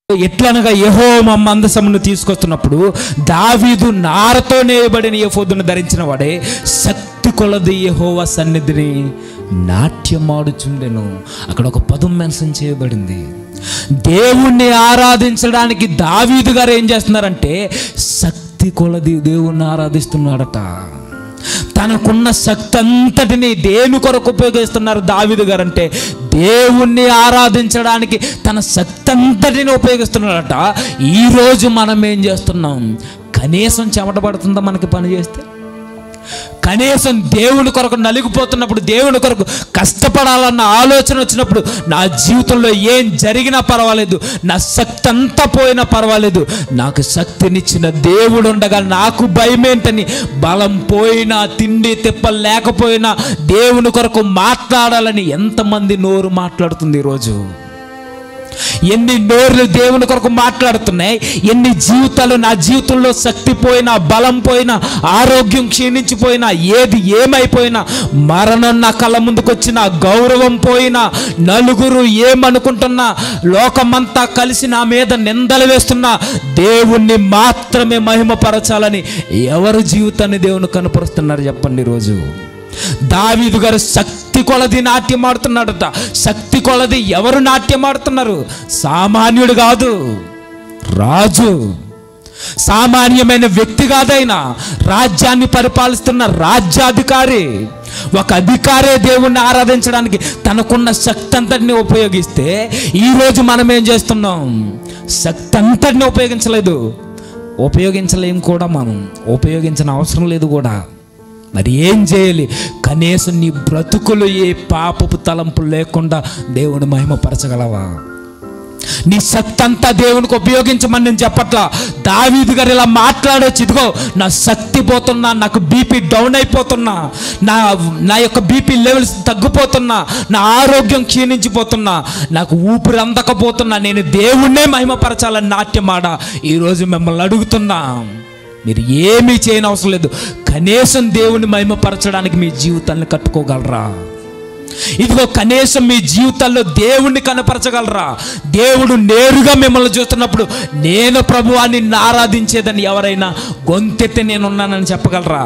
ఎట్లనగా యహో మందసమును తీసుకొస్తున్నప్పుడు దావీదు నారతో నేయబడిన యహోదును ధరించిన వాడే శక్తి కొలది యహోవ సన్నిధిని నాట్యమాడుచుండెను అక్కడ ఒక పదం మెన్షన్ చేయబడింది దేవుణ్ణి ఆరాధించడానికి దావీదు గారు ఏం చేస్తున్నారంటే శక్తి కొలది దేవుణ్ణి ఆరాధిస్తున్నాడట తనకున్న శక్తి అంతటిని దేని కొరకు ఉపయోగిస్తున్నారు దావిదు గారు అంటే దేవుణ్ణి ఆరాధించడానికి తన శక్తి అంతటిని ఉపయోగిస్తున్నాడట ఈరోజు మనం ఏం చేస్తున్నాం కనీసం చెమట పడుతుందా మనకి పని చేస్తే కనీసం దేవుని కొరకు నలిగిపోతున్నప్పుడు దేవుని కొరకు కష్టపడాలన్న ఆలోచన వచ్చినప్పుడు నా జీవితంలో ఏం జరిగినా పర్వాలేదు నా శక్తి అంతా పోయినా పర్వాలేదు నాకు శక్తినిచ్చిన దేవుడు ఉండగా నాకు భయమేంటని బలం పోయినా తిండి తిప్పలు లేకపోయినా దేవుని కొరకు మాట్లాడాలని ఎంతమంది నోరు మాట్లాడుతుంది ఈరోజు ఎన్ని నోర్లు దేవుని కొరకు మాట్లాడుతున్నాయి ఎన్ని జీవితాలు నా జీవితంలో శక్తి పోయినా బలం పోయినా ఆరోగ్యం క్షీణించిపోయినా ఏది ఏమైపోయినా మరణం నా కళ్ళ ముందుకు వచ్చిన గౌరవం పోయినా నలుగురు ఏమనుకుంటున్నా లోకమంతా కలిసి నా మీద నిందలు వేస్తున్నా దేవుణ్ణి మాత్రమే మహిమపరచాలని ఎవరు జీవితాన్ని దేవుని కనపరుస్తున్నారు చెప్పండి ఈరోజు దావీదు గారు శక్తి కొలది నాట్యం ఆడుతున్నాడట శక్తి కొలది ఎవరు నాట్యం ఆడుతున్నారు సామాన్యుడు కాదు రాజు సామాన్యమైన వ్యక్తి కాదైనా రాజ్యాన్ని పరిపాలిస్తున్న రాజ్యాధికారి ఒక అధికారే దేవుణ్ణి ఆరాధించడానికి తనకున్న శక్తి అంతటిని ఉపయోగిస్తే ఈరోజు మనం ఏం చేస్తున్నాం శక్తి అంతటిని ఉపయోగించలేదు ఉపయోగించలేం కూడా మనం ఉపయోగించిన అవసరం లేదు కూడా మరి ఏం చేయాలి కనీసం నీ బ్రతుకులు ఏ పాపపు తలంపు లేకుండా దేవుని మహిమపరచగలవా నీ శక్తి అంతా దేవునికి ఉపయోగించమని నేను చెప్పట్లా దావీదు గారు ఇలా మాట్లాడొచ్చు ఇదిగో నా శక్తి పోతున్నా నాకు బీపీ డౌన్ అయిపోతున్నా నా నా యొక్క బీపీ లెవెల్స్ తగ్గిపోతున్నా నా ఆరోగ్యం క్షీణించిపోతున్నా నాకు ఊపిరి అందకపోతున్నా నేను దేవుణ్ణే మహిమపరచాలని నాట్యమాడ ఈరోజు మిమ్మల్ని అడుగుతున్నా మీరు ఏమీ చేయని అవసరం లేదు కనీసం దేవుని మహిమపరచడానికి మీ జీవితాన్ని కట్టుకోగలరా ఇదిగో కనీసం మీ జీవితాల్లో దేవుణ్ణి కనపరచగలరా దేవుడు నేరుగా మిమ్మల్ని చూస్తున్నప్పుడు నేను ప్రభువాన్ని ఆరాధించేదని ఎవరైనా గొంతెత్తి నేనున్నానని చెప్పగలరా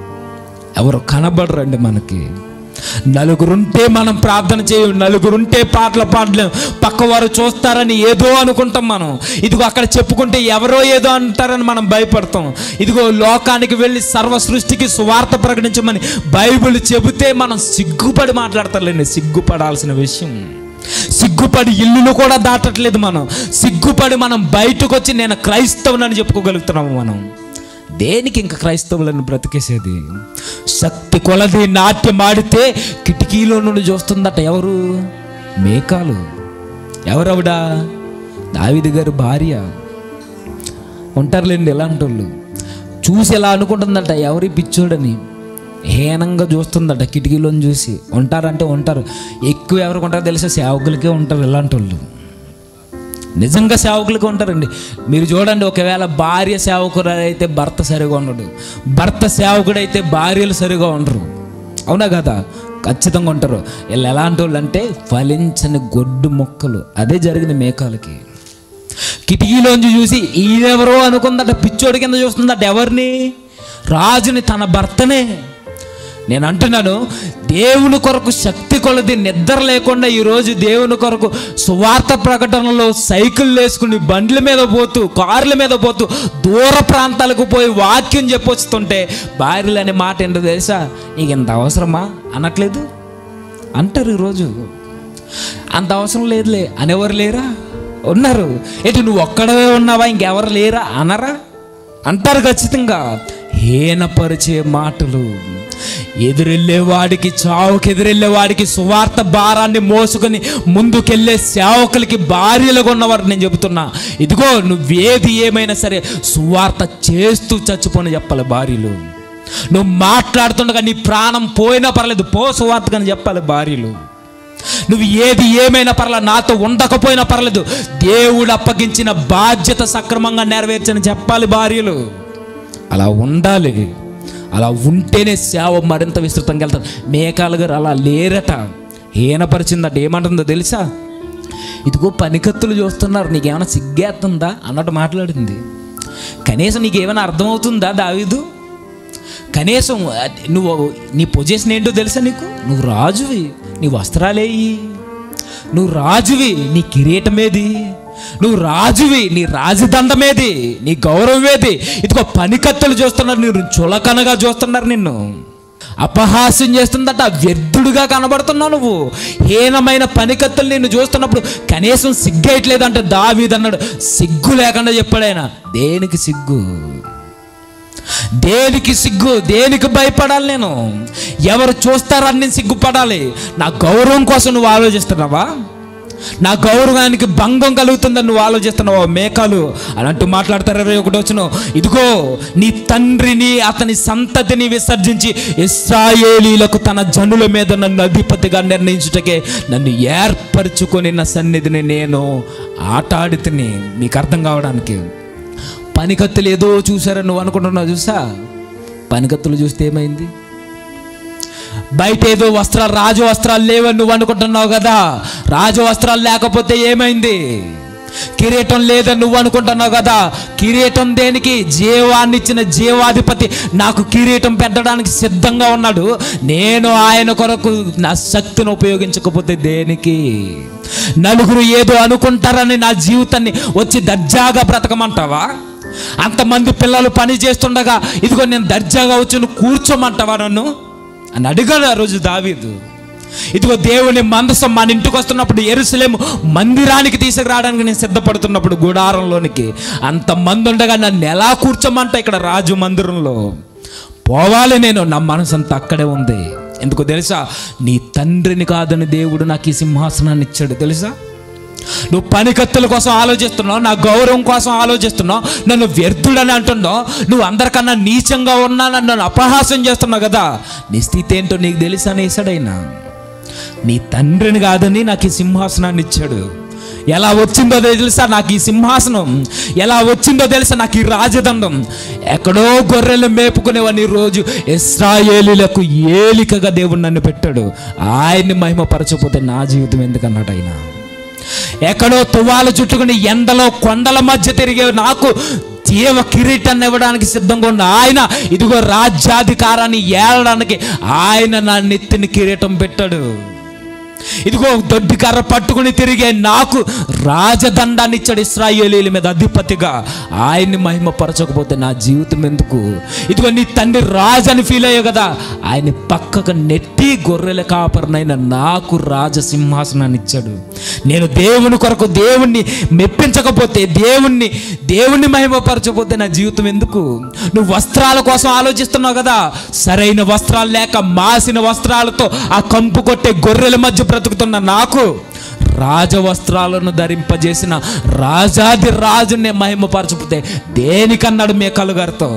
ఎవరు కనబడరండి మనకి నలుగురుంటే మనం ప్రార్థన చేయం నలుగురుంటే పాటలు పాడలేం పక్కవారు చూస్తారని ఏదో అనుకుంటాం మనం ఇదిగో అక్కడ చెప్పుకుంటే ఎవరో ఏదో అంటారని మనం భయపడతాం ఇదిగో లోకానికి వెళ్ళి సర్వ సృష్టికి సువార్త ప్రకటించమని బైబిల్ చెబితే మనం సిగ్గుపడి మాట్లాడతారులేండి సిగ్గుపడాల్సిన విషయం సిగ్గుపడి ఇల్లులు కూడా దాటట్లేదు మనం సిగ్గుపడి మనం బయటకు వచ్చి నేను క్రైస్తవునని చెప్పుకోగలుగుతున్నాము మనం దేనికి ఇంకా క్రైస్తవులను బ్రతికేసేది శక్తి కొలది నాట్యం ఆడితే కిటికీలో నుండి చూస్తుందట ఎవరు మేకాలు ఎవరవిడా దావిది గారి భార్య ఉంటారులేండి ఎలాంటి వాళ్ళు చూసి ఎలా అనుకుంటుందట ఎవరి పిచ్చోడని హీనంగా చూస్తుందట కిటికీలోని చూసి ఉంటారంటే ఉంటారు ఎక్కువ ఎవరికి ఉంటారో తెలిసే సేవకులకే ఉంటారు ఇలాంటి వాళ్ళు నిజంగా సేవకులుగా ఉంటారండి మీరు చూడండి ఒకవేళ భార్య సేవకుడు అయితే భర్త సరిగా ఉండడు భర్త సేవకుడైతే భార్యలు సరిగా ఉండరు అవునా కదా ఖచ్చితంగా ఉంటారు వీళ్ళు ఎలాంటి వాళ్ళు అంటే ఫలించని గొడ్డు మొక్కలు అదే జరిగింది మేకాలకి కిటికీలోంచి చూసి ఈయనెవరో అనుకుందట పిచ్చోడి కింద చూస్తుందట ఎవరిని రాజుని తన భర్తనే నేను అంటున్నాను దేవుని కొరకు శక్తి కొలది నిద్ర లేకుండా ఈరోజు దేవుని కొరకు సువార్త ప్రకటనలో సైకిల్ వేసుకుని బండ్ల మీద పోతూ కార్ల మీద పోతూ దూర ప్రాంతాలకు పోయి వాక్యం చెప్పొస్తుంటే భార్యలు అనే మాట ఏంటో తెలుసా నీకు ఇంత అవసరమా అనట్లేదు అంటారు ఈరోజు అంత అవసరం లేదులే అనేవారు లేరా ఉన్నారు ఏంటి నువ్వు ఒక్కడవే ఉన్నావా ఇంకెవరు లేరా అనరా అంటారు ఖచ్చితంగా హీనపరిచే మాటలు ఎదురెళ్ళే వాడికి చావుకి ఎదురెళ్ళే వాడికి సువార్త భారాన్ని మోసుకొని ముందుకెళ్ళే సేవకులకి భార్యలుగా ఉన్నవారు నేను చెబుతున్నా ఇదిగో నువ్వేది ఏమైనా సరే సువార్త చేస్తూ చచ్చిపోని చెప్పాలి భార్యలు నువ్వు మాట్లాడుతుండగా నీ ప్రాణం పోయినా పర్లేదు పో సువార్తకని చెప్పాలి భార్యలు నువ్వు ఏది ఏమైనా పర్లేదు నాతో ఉండకపోయినా పర్లేదు దేవుడు అప్పగించిన బాధ్యత సక్రమంగా నెరవేర్చని చెప్పాలి భార్యలు అలా ఉండాలి అలా ఉంటేనే సేవ మరింత విస్తృతంగా వెళ్తారు మేకాలు గారు అలా లేరట హీనపరిచిందట ఏమంటుందో తెలుసా ఇదిగో పనికత్తులు చూస్తున్నారు నీకేమైనా సిగ్గేస్తుందా అన్నట్టు మాట్లాడింది కనీసం నీకేమైనా అర్థమవుతుందా దావీదు కనీసం ఆ, నువ్వు నీ పొజిషన్ ఏంటో తెలుసా నీకు నువ్వు రాజువి నీ వస్త్రాలేయి నువ్వు రాజువి నీ కిరీటమేది నువ్వు రాజువి నీ రాజదండమేది నీ గౌరవమేది ఇదిగో పనికత్తులు చూస్తున్నారు నేను చులకనగా చూస్తున్నారు నిన్ను అపహాస్యం చేస్తుందట వ్యర్థుడుగా కనబడుతున్నావు నువ్వు హీనమైన పనికత్తులు నిన్ను చూస్తున్నప్పుడు కనీసం సిగ్గేయట్లేదంటే దావీదన్నాడు సిగ్గు లేకుండా చెప్పాడు ఆయన దేనికి సిగ్గు దేనికి సిగ్గు దేనికి భయపడాలి నేను ఎవరు చూస్తారని నేను సిగ్గుపడాలి నా గౌరవం కోసం నువ్వు ఆలోచిస్తున్నావా నా గౌరవానికి భంగం కలుగుతుందని నువ్వు ఆలోచిస్తున్నావా మేకాలు అని అంటూ మాట్లాడతారు ఇరవై ఒకటి వచ్చిన ఇదిగో నీ తండ్రిని అతని సంతతిని విసర్జించి ఇస్రాయేలీలకు తన జనుల మీద నన్ను అధిపతిగా నిర్ణయించుటకే నన్ను ఏర్పరచుకొని నా సన్నిధిని నేను ఆటాడితిని మీకు అర్థం కావడానికి పనికత్తులు ఏదో చూసారని నువ్వు అనుకుంటున్నావు చూసా పనికత్తులు చూస్తే ఏమైంది బయట ఏదో వస్త్రాలు రాజు వస్త్రాలు లేవని నువ్వు అనుకుంటున్నావు కదా రాజు వస్త్రాలు లేకపోతే ఏమైంది కిరీటం లేదని నువ్వు అనుకుంటున్నావు కదా కిరీటం దేనికి జీవాన్ని ఇచ్చిన జీవాధిపతి నాకు కిరీటం పెట్టడానికి సిద్ధంగా ఉన్నాడు నేను ఆయన కొరకు నా శక్తిని ఉపయోగించకపోతే దేనికి నలుగురు ఏదో అనుకుంటారని నా జీవితాన్ని వచ్చి దర్జాగా బ్రతకమంటావా అంతమంది పిల్లలు పని చేస్తుండగా ఇదిగో నేను దర్జాగా వచ్చి నువ్వు కూర్చోమంటావా నన్ను అని అడిగాడు ఆ రోజు దావీదు ఇదిగో దేవుని మందసం మన ఇంటికి వస్తున్నప్పుడు ఎరుసలేము మందిరానికి తీసుకురావడానికి నేను సిద్ధపడుతున్నప్పుడు గుడారంలోనికి అంత మంది ఉండగా నన్ను ఎలా కూర్చోమంట ఇక్కడ రాజు మందిరంలో పోవాలి నేను నా మనసు అంతా అక్కడే ఉంది ఎందుకు తెలుసా నీ తండ్రిని కాదని దేవుడు నాకు ఈ సింహాసనాన్ని ఇచ్చాడు తెలుసా నువ్వు పనికత్తుల కోసం ఆలోచిస్తున్నావు నా గౌరవం కోసం ఆలోచిస్తున్నావు నన్ను వ్యర్థుడని అంటున్నావు నువ్వు అందరికన్నా నీచంగా ఉన్నా నన్ను అపహాసం చేస్తున్నావు కదా నీ స్థితి ఏంటో నీకు తెలుసా అనేసాడైనా నీ తండ్రిని కాదని నాకు ఈ సింహాసనాన్ని ఇచ్చాడు ఎలా వచ్చిందో తెలుసా నాకు ఈ సింహాసనం ఎలా వచ్చిందో తెలుసా నాకు ఈ రాజదండం ఎక్కడో గొర్రెలు మేపుకునేవాడిని ఈ రోజు ఇస్రాయేలీలకు ఏలికగా దేవుడు నన్ను పెట్టాడు ఆయన్ని మహిమపరచకపోతే నా జీవితం ఎందుకన్నాడు ఆయన ఎక్కడో తువాలు చుట్టుకుని ఎండలో కొండల మధ్య తిరిగే నాకు జీవ కిరీటాన్ని ఇవ్వడానికి సిద్ధంగా ఉన్న ఆయన ఇదిగో రాజ్యాధికారాన్ని ఏలడానికి ఆయన నా నెత్తిని కిరీటం పెట్టాడు ఇదిగో దొడ్డి కర్ర పట్టుకుని తిరిగే నాకు రాజదండాన్ని ఇచ్చాడు ఇస్రాయేలీల మీద అధిపతిగా ఆయన్ని మహిమపరచకపోతే నా జీవితం ఎందుకు ఇదిగో నీ తండ్రి రాజు అని ఫీల్ అయ్యావు కదా ఆయన పక్కకు నెట్టి గొర్రెల కాపరనైన నాకు రాజసింహాసనాన్ని ఇచ్చాడు నేను దేవుని కొరకు దేవుణ్ణి మెప్పించకపోతే దేవుణ్ణి దేవుణ్ణి మహిమపరచకపోతే నా జీవితం ఎందుకు నువ్వు వస్త్రాల కోసం ఆలోచిస్తున్నావు కదా సరైన వస్త్రాలు లేక మాసిన వస్త్రాలతో ఆ కంపు కొట్టే గొర్రెల మధ్య బ్రతుకుతున్న నాకు రాజవస్త్రాలను ధరింపజేసిన రాజాది రాజుని మహిమపరచకపోతే దేనికన్నాడు మేకలు గారితో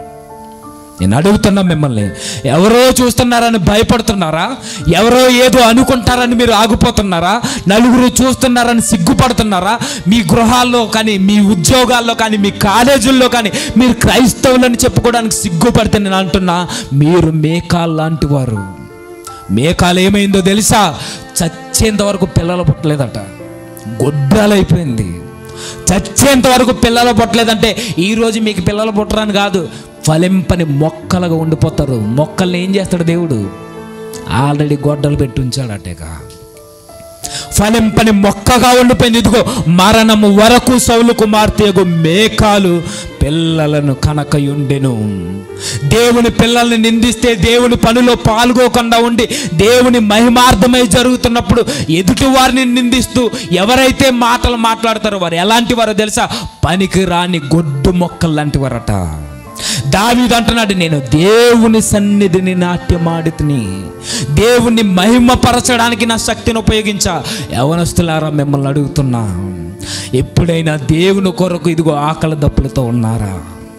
నేను అడుగుతున్నా మిమ్మల్ని ఎవరో చూస్తున్నారని భయపడుతున్నారా ఎవరో ఏదో అనుకుంటారని మీరు ఆగిపోతున్నారా నలుగురు చూస్తున్నారని సిగ్గుపడుతున్నారా మీ గృహాల్లో కానీ మీ ఉద్యోగాల్లో కానీ మీ కాలేజీల్లో కానీ మీరు క్రైస్తవులని చెప్పుకోవడానికి సిగ్గుపడితే నేను అంటున్నా మీరు మేకాల్ లాంటి వారు మేకాలు ఏమైందో తెలుసా చచ్చేంత వరకు పిల్లలు పుట్టలేదట గొడ్రాలైపోయింది చచ్చేంత వరకు పిల్లలు పుట్టలేదంటే ఈరోజు మీకు పిల్లలు పుట్టరని కాదు ఫలింపని మొక్కలుగా ఉండిపోతారు మొక్కల్ని ఏం చేస్తాడు దేవుడు ఆల్రెడీ గొడ్డలు పెట్టి ఉంచాడటేగా ఫలింపని మొక్కగా ఉండిపోయింది ఇదిగో మరణము వరకు సౌలు కుమార్తెగు మేకాలు పిల్లలను కనకయుండెను దేవుని పిల్లల్ని నిందిస్తే దేవుని పనిలో పాల్గొకుండా ఉండి దేవుని మహిమార్థమై జరుగుతున్నప్పుడు ఎదుటి వారిని నిందిస్తూ ఎవరైతే మాటలు మాట్లాడతారో వారు ఎలాంటి వారో తెలుసా పనికి రాని గొడ్డు మొక్కలు లాంటి వారట దావీదు అంటున్నాడు నేను దేవుని సన్నిధిని నాట్యమాడితిని దేవుణ్ణి మహిమపరచడానికి నా శక్తిని ఉపయోగించా యవనస్తులారా మిమ్మల్ని అడుగుతున్నా ఎప్పుడైనా దేవుని కొరకు ఇదిగో ఆకలి దప్పులతో ఉన్నారా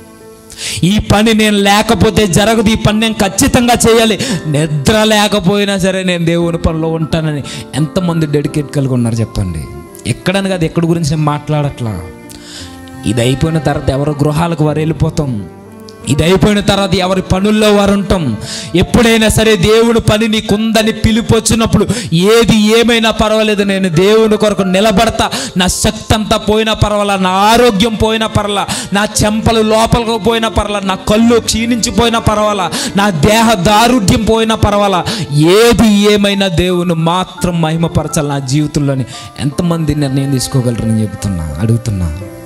ఈ పని నేను లేకపోతే జరగదు ఈ పని నేను ఖచ్చితంగా చేయాలి నిద్ర లేకపోయినా సరే నేను దేవుని పనిలో ఉంటానని ఎంతమంది డెడికేట్ కలిగి ఉన్నారు చెప్పండి ఎక్కడని కాదు ఎక్కడి గురించి నేను మాట్లాడట్లా ఇది అయిపోయిన తర్వాత ఎవరో గృహాలకు వారు వెళ్ళిపోతాం ఇది అయిపోయిన తర్వాత ఎవరి పనుల్లో వారు ఉంటాం ఎప్పుడైనా సరే దేవుడు పని నీకుందని పిలుపు వచ్చినప్పుడు ఏది ఏమైనా పర్వాలేదు నేను దేవుని కొరకు నిలబడతా నా శక్తి అంతా పోయినా పర్వాలా నా ఆరోగ్యం పోయినా పర్వాలా నా చెంపలు లోపలకు పోయినా పర్వాలా నా కళ్ళు క్షీణించిపోయినా పర్వాలా నా దేహ దారుఢ్యం పోయినా పర్వాలా ఏది ఏమైనా దేవుని మాత్రం మహిమపరచాలి నా జీవితంలోని ఎంతమంది నిర్ణయం తీసుకోగలరు నేను చెబుతున్నా అడుగుతున్నా